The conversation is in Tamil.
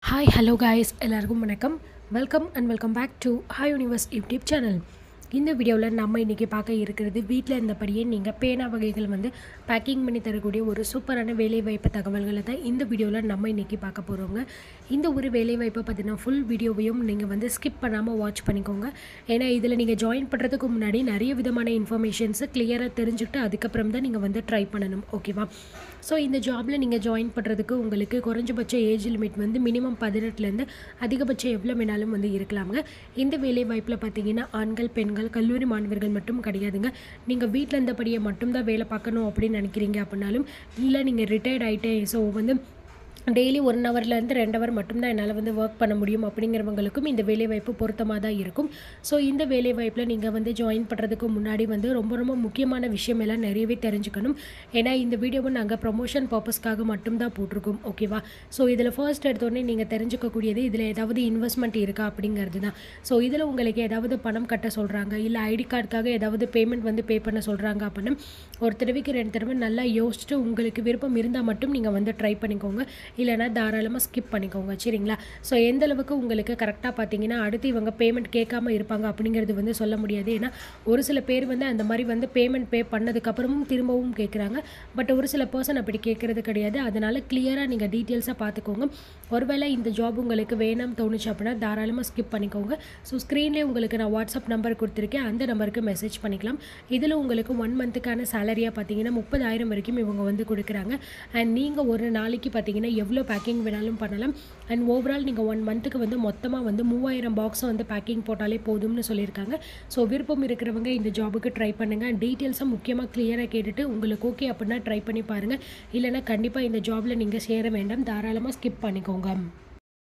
ஹாய் ஹலோ காய்ஸ் எல்லாருக்கும் வணக்கம் welcome and welcome back to hi universe YouTube channel இந்த வீடியோவில் நம்ம இன்றைக்கி பார்க்க இருக்கிறது வீட்டில் இருந்தபடியே நீங்கள் பேனா வகைகள் வந்து பேக்கிங் பண்ணி தரக்கூடிய ஒரு சூப்பரான வேலைவாய்ப்பு தகவல்களை தான் இந்த வீடியோவில் நம்ம இன்றைக்கி பார்க்க போகிறோங்க இந்த ஒரு வேலைவாய்ப்பை பார்த்தீங்கன்னா ஃபுல் வீடியோவையும் நீங்கள் வந்து ஸ்கிப் பண்ணாமல் வாட்ச் பண்ணிக்கோங்க ஏன்னா இதில் நீங்கள் ஜாயின் பண்ணுறதுக்கு முன்னாடி நிறைய விதமான இன்ஃபர்மேஷன்ஸை கிளியராக தெரிஞ்சுக்கிட்டு அதுக்கப்புறம் தான் நீங்கள் வந்து ட்ரை பண்ணணும் ஓகேவா ஸோ இந்த ஜாபில் நீங்கள் ஜாயின் பண்ணுறதுக்கு உங்களுக்கு குறைஞ்சபட்ச ஏஜ் லிமிட் வந்து மினிமம் பதினெட்டுலேருந்து அதிகபட்சம் எவ்வளோ வேணாலும் வந்து இருக்கலாங்க இந்த வேலை வாய்ப்பில் பார்த்தீங்கன்னா ஆண்கள் பெண்கள் கல்லூரி மாணவர்கள் மட்டும் கிடையாதுங்க நீங்கள் வீட்டில் இருந்தபடியே மட்டும்தான் வேலை பார்க்கணும் அப்படின்னு நினைக்கிறீங்க அப்படின்னாலும் இல்லை நீங்கள் ரிட்டையர்ட் ஆகிட்டேன் ஸோ வந்து டெய்லி ஒன் ஹவர்லேருந்து ரெண்டு ஹவர் மட்டும்தான் என்னால் வந்து ஒர்க் பண்ண முடியும் அப்படிங்கிறவங்களுக்கும் இந்த வேலைவாய்ப்பு பொருத்தமாக தான் இருக்கும் ஸோ இந்த வேலைவாய்ப்பில் நீங்கள் வந்து ஜாயின் பண்ணுறதுக்கு முன்னாடி வந்து ரொம்ப ரொம்ப முக்கியமான விஷயம் எல்லாம் நிறையவே தெரிஞ்சுக்கணும் ஏன்னா இந்த வீடியோவை நாங்கள் ப்ரொமோஷன் பர்பஸ்க்காக மட்டும்தான் போட்டிருக்கோம் ஓகேவா ஸோ இதில் ஃபர்ஸ்ட் எடுத்தோடனே நீங்கள் தெரிஞ்சுக்கக்கூடியது இதில் ஏதாவது இன்வெஸ்ட்மெண்ட் இருக்கா அப்படிங்கிறது தான் ஸோ இதில் உங்களுக்கு ஏதாவது பணம் கட்ட சொல்கிறாங்க இல்லை ஐடி கார்டுக்காக ஏதாவது பேமெண்ட் வந்து பே பண்ண சொல்கிறாங்க அப்படின்னா ஒரு தடவைக்கு ரெண்டு தடவை நல்லா யோசிச்சுட்டு உங்களுக்கு விருப்பம் இருந்தால் மட்டும் நீங்கள் வந்து ட்ரை பண்ணிக்கோங்க இல்லைனா தாராளமாக ஸ்கிப் பண்ணிக்கோங்க சரிங்களா ஸோ எந்த அளவுக்கு உங்களுக்கு கரெக்டாக பார்த்தீங்கன்னா அடுத்து இவங்க பேமெண்ட் கேட்காம இருப்பாங்க அப்படிங்கிறது வந்து சொல்ல முடியாது ஏன்னா ஒரு சில பேர் வந்து அந்த மாதிரி வந்து பேமெண்ட் பே பண்ணதுக்கப்புறமும் திரும்பவும் கேட்குறாங்க பட் ஒரு சில பர்சன் அப்படி கேட்குறது கிடையாது அதனால் கிளியராக நீங்கள் டீட்டெயில்ஸாக பார்த்துக்கோங்க ஒருவேளை இந்த ஜாப் உங்களுக்கு வேணாம் தோணுச்சு அப்படின்னா தாராளமாக ஸ்கிப் பண்ணிக்கோங்க ஸோ ஸ்க்ரீன்லேயே உங்களுக்கு நான் வாட்ஸ்அப் நம்பர் கொடுத்துருக்கேன் அந்த நம்பருக்கு மெசேஜ் பண்ணிக்கலாம் இதில் உங்களுக்கு ஒன் மந்த்துக்கான சேலரியாக பார்த்தீங்கன்னா முப்பதாயிரம் வரைக்கும் இவங்க வந்து கொடுக்குறாங்க அண்ட் நீங்கள் ஒரு நாளைக்கு பார்த்தீங்கன்னா எவ்வளோ பேக்கிங் வேணாலும் பண்ணலாம் அண்ட் ஓவரால் நீங்கள் ஒன் மந்த்துக்கு வந்து மொத்தமாக வந்து மூவாயிரம் பாக்ஸை வந்து பேக்கிங் போட்டாலே போதும்னு சொல்லியிருக்காங்க ஸோ விருப்பம் இருக்கிறவங்க இந்த ஜாபுக்கு ட்ரை பண்ணுங்கள் டீட்டெயில்ஸை முக்கியமாக கிளியராக கேட்டுட்டு உங்களுக்கு ஓகே அப்படின்னா ட்ரை பண்ணி பாருங்கள் இல்லைனா கண்டிப்பாக இந்த ஜாபில் நீங்கள் சேர வேண்டாம் தாராளமாக ஸ்கிப் பண்ணிக்கோங்க